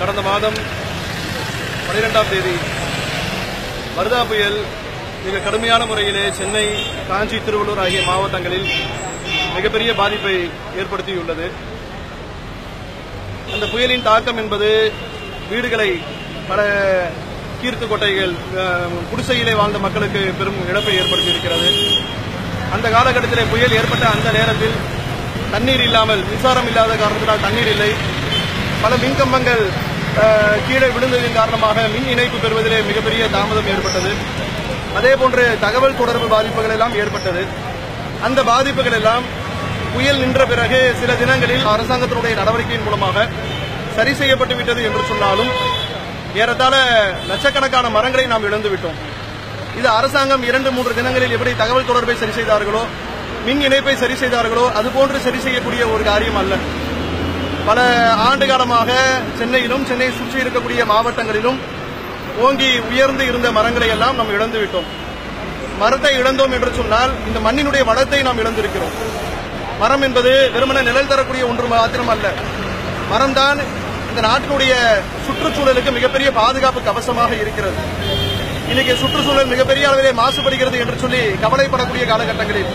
கடந்த மாதம் பனிரெண்டாம் தேதி வர்தா புயல் மிக கடுமையான முறையிலே சென்னை காஞ்சி திருவள்ளூர் ஆகிய மாவட்டங்களில் மிகப்பெரிய பாதிப்பை ஏற்படுத்தியுள்ளது அந்த புயலின் தாக்கம் என்பது வீடுகளை பல கீர்த்து கொட்டைகள் அஹ், குடிசையிலே வாழ்ந்த மக்களுக்கு பெரும் இழப்பை ஏற்படுத்தியிருக்கிறது அந்த காலகட்டத்திலே புயல் ஏற்பட்ட அந்த நேரத்தில் தண்ணீர் இல்லாமல் மின்சாரம் இல்லாத காரணத்தினால் தண்ணீர் இல்லை பல மின்கம்பங்கள் அஹ், கீழே விழுந்ததின் காரணமாக மின் இணைப்பு பெறுவதிலே மிகப்பெரிய தாமதம் ஏற்பட்டது அதே போன்று தகவல் தொடர்பு பாதிப்புகள் எல்லாம் ஏற்பட்டது அந்த பாதிப்புகள் எல்லாம் புயல் நின்ற பிறகு சில தினங்களில் அரசாங்கத்தினுடைய நடவடிக்கையின் மூலமாக சரி செய்யப்பட்டு விட்டது என்று சொன்னாலும் ஏறத்தாழ லட்சக்கணக்கான மரங்களை நாம் இழந்து விட்டோம் இது அரசாங்கம் இரண்டு மூன்று தினங்களில் எப்படி தகவல் தொடர்பை சரி செய்தார்களோ மின் இணைப்பை சரி செய்தார்களோ அதுபோன்று சரி செய்யக்கூடிய ஒரு காரியம் அல்ல பல ஆண்டு காலமாக சென்னையிலும் சென்னை சுற்றி இருக்கக்கூடிய மாவட்டங்களிலும் ஓங்கி உயர்ந்து இருந்த மரங்களை எல்லாம் நாம் இழந்து விட்டோம் மரத்தை இழந்தோம் என்று சொன்னால் இந்த மண்ணினுடைய வளத்தை நாம் இழந்திருக்கிறோம் மரம் என்பது வெறுமன நிழல் தரக்கூடிய ஒன்று மாத்திரம் அல்ல மரம்தான் இந்த நாட்டினுடைய சுற்றுச்சூழலுக்கு மிகப்பெரிய பாதுகாப்பு கவசமாக இருக்கிறது இன்னைக்கு சுற்றுச்சூழல் மிகப்பெரிய அளவிலே மாசுபடுகிறது என்று சொல்லி கவலைப்படக்கூடிய காலகட்டங்களில்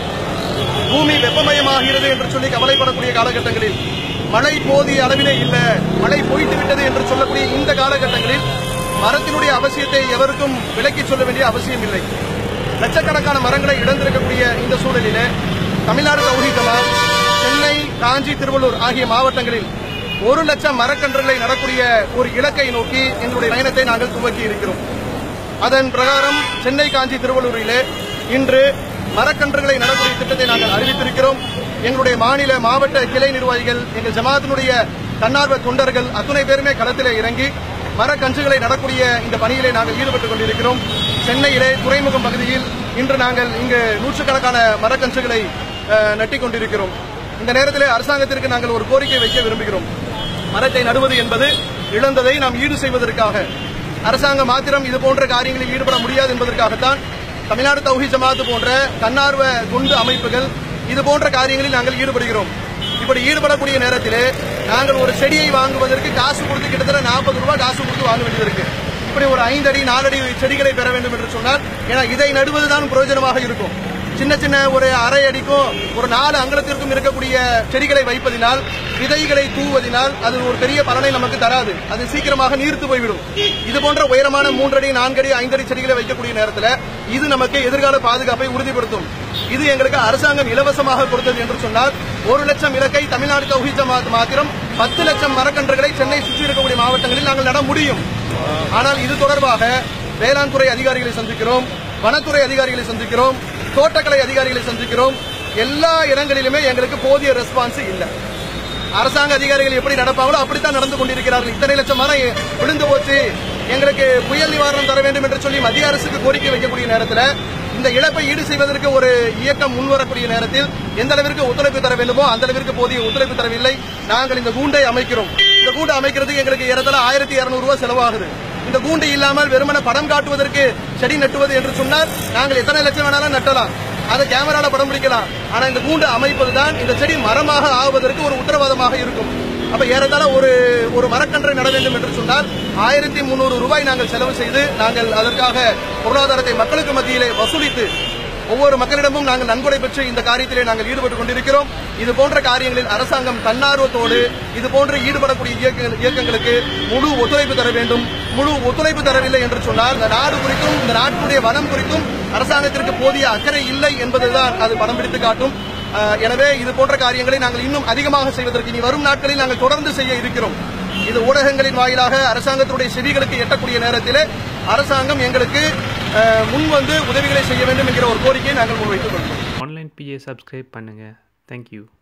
பூமி வெப்பமயமாகிறது என்று சொல்லி கவலைப்படக்கூடிய காலகட்டங்களில் மழை போதிய அளவிலே இல்ல மழை போய்த்து விட்டது என்று சொல்லக்கூடிய இந்த காலகட்டங்களில் மரத்தினுடைய அவசியத்தை எவருக்கும் விலக்கிச் சொல்ல வேண்டிய அவசியம் இல்லை லட்சக்கணக்கான மரங்களை இழந்திருக்கக்கூடிய இந்த சூழலிலே தமிழ்நாடு தௌஹீத் ஜமாத் சென்னை காஞ்சி திருவள்ளூர் ஆகிய மாவட்டங்களில் ஒரு லட்சம் மரக்கன்றுகளை நடக்கூடிய ஒரு இலக்கை நோக்கி எங்களுடைய பயணத்தை நாங்கள் துவக்கி இருக்கிறோம் அதன் பிரகாரம் சென்னை காஞ்சி திருவள்ளூரிலே இன்று மரக்கன்றுகளை நடக்கூடிய திட்டத்தை நாங்கள் அறிவித்திருக்கிறோம் எங்களுடைய மாநில மாவட்ட கிளை நிர்வாகிகள் எங்கள் ஜமாத்தினுடைய தன்னார்வ தொண்டர்கள் அத்துணை பேருமே களத்திலே இறங்கி மரக்கன்றுகளை நடக்கூடிய இந்த பணியிலே நாங்கள் ஈடுபட்டுக் கொண்டிருக்கிறோம் சென்னையிலே துறைமுகம் பகுதியில் இன்று நாங்கள் இங்கு நூற்றுக்கணக்கான மரக்கன்றுகளை அஹ், நட்டிக் கொண்டிருக்கிறோம் இந்த நேரத்திலே அரசாங்கத்திற்கு நாங்கள் ஒரு கோரிக்கை வைக்க விரும்புகிறோம் மரத்தை நடுவது என்பது இழந்ததை நாம் ஈடு செய்வதற்காக அரசாங்கம் மாத்திரம் இது போன்ற காரியங்களில் ஈடுபட முடியாது என்பதற்காகத்தான் தமிழ்நாடு தௌஹி ஜமாத் போன்ற தன்னார்வ தொண்டு அமைப்புகள் இது போன்ற காரியங்களில் நாங்கள் ஈடுபடுகிறோம் இப்படி ஈடுபடக்கூடிய நேரத்திலே நாங்கள் ஒரு செடியை வாங்குவதற்கு காசு கொடுத்து கிட்டத்தட்ட நாற்பது ரூபாய் காசு கொடுத்து வாங்க வேண்டியது இருக்கு இப்படி ஒரு ஐந்தடி நாலடி செடிகளை பெற வேண்டும் என்று சொன்னால் ஏன்னா இதை நடுவதுதான் பிரயோஜனமாக இருக்கும் சின்ன சின்ன ஒரு அரை அடிக்கும் ஒரு நாலு அங்கலத்திற்கும் இருக்கக்கூடிய செடிகளை வைப்பதினால் விதைகளை தூவதினால் அது ஒரு பெரிய பலனை நமக்கு தராது அது சீக்கிரமாக நீர்த்து போய்விடும் இது போன்ற உயரமான மூன்றடி நான்கடி ஐந்தடி செடிகளை வைக்கக்கூடிய நேரத்தில் இது நமக்கு எதிர்கால பாதுகாப்பை உறுதிப்படுத்தும் இது எங்களுக்கு அரசாங்கம் இலவசமாக கொடுத்தது என்று சொன்னால் ஒரு லட்சம் இலக்கை தமிழ்நாடு தௌஹீத் ஜமாத் மாத்திரம் பத்து லட்சம் மரக்கன்றுகளை சென்னை சுற்றி இருக்கக்கூடிய மாவட்டங்களில் நாங்கள் நட முடியும் ஆனால் இது தொடர்பாக வேளாண் துறை அதிகாரிகளை சந்திக்கிறோம் வனத்துறை அதிகாரிகளை சந்திக்கிறோம் தோட்டக்கலை அதிகாரிகளை சந்திக்கிறோம் எல்லா இடங்களிலுமே எங்களுக்கு போதிய ரெஸ்பான்ஸ் இல்லை அரசாங்க அதிகாரிகள் எப்படி நடப்பாங்களோ அப்படித்தான் நடந்து கொண்டிருக்கிறார்கள் இத்தனை லட்சம் மரம் விழுந்து போச்சு எங்களுக்கு புயல் நிவாரணம் தர வேண்டும் என்று சொல்லி மத்திய அரசுக்கு கோரிக்கை வைக்கக்கூடிய நேரத்தில் இந்த இழப்பை ஈடு செய்வதற்கு ஒரு இயக்கம் முன்வரக்கூடிய நேரத்தில் எந்த அளவிற்கு ஒத்துழைப்பு தர வேண்டுமோ அந்த அளவிற்கு போதிய ஒத்துழைப்பு தரவில்லை நாங்கள் இந்த கூண்டை அமைக்கிறோம் இந்த கூண்டை அமைக்கிறதுக்கு எங்களுக்கு ஏறத்தாழ ஆயிரத்தி இருநூறு ரூபாய் செலவாகுது இந்த கூண்டு இல்லாமல் வெறுமன படம் காட்டுவதற்கு செடி நட்டுவது என்று சொன்னால் நாங்கள் எத்தனை லட்சம் வேணாலும் நட்டலாம் அதை கேமரால படம் பிடிக்கலாம் ஆனா இந்த கூண்டு அமைப்பதுதான் இந்த செடி மரமாக ஆவதற்கு ஒரு உத்தரவாதமாக இருக்கும் அப்ப ஏறத்தாழ ஒரு ஒரு மரக்கன்றை நட வேண்டும் என்று சொன்னால் ஆயிரத்தி முன்னூறு ரூபாய் நாங்கள் செலவு செய்து நாங்கள் அதற்காக பொருளாதாரத்தை மக்களுக்கு மத்தியிலே வசூலித்து ஒவ்வொரு மக்களிடமும் நாங்கள் நன்கொடை பெற்று இந்த காரியத்திலே நாங்கள் ஈடுபட்டுக் கொண்டிருக்கிறோம் இது போன்ற காரியங்களில் அரசாங்கம் தன்னார்வத்தோடு இது போன்று ஈடுபடக்கூடிய இயக்கங்கள்- இயக்கங்களுக்கு முழு ஒத்துழைப்பு தர வேண்டும் முழு ஒத்துழைப்பு தரவில்லை என்று சொன்னால் இந்த நாடு குறித்தும் இந்த நாட்டினுடைய வனம் குறித்தும் அரசாங்கத்திற்கு போதிய அக்கறை இல்லை என்பதுதான் அது படம் பிடித்து காட்டும் அஹ், எனவே இது போன்ற காரியங்களை நாங்கள் இன்னும் அதிகமாக செய்வதற்கு இனி வரும் நாட்களில் நாங்கள் தொடர்ந்து செய்ய இருக்கிறோம் இது ஊடகங்களின் வாயிலாக அரசாங்கத்தினுடைய செவிகளுக்கு எட்டக்கூடிய நேரத்திலே அரசாங்கம் எங்களுக்கு அஹ், முன் வந்து உதவிகளை செய்ய வேண்டும் என்கிற ஒரு கோரிக்கையை நாங்கள் முன்வைத்துக் கொள்கிறோம் ஆன்லைன் பிஏ சப்ஸ்கிரைப் பண்ணுங்கள் தேங்க்யூ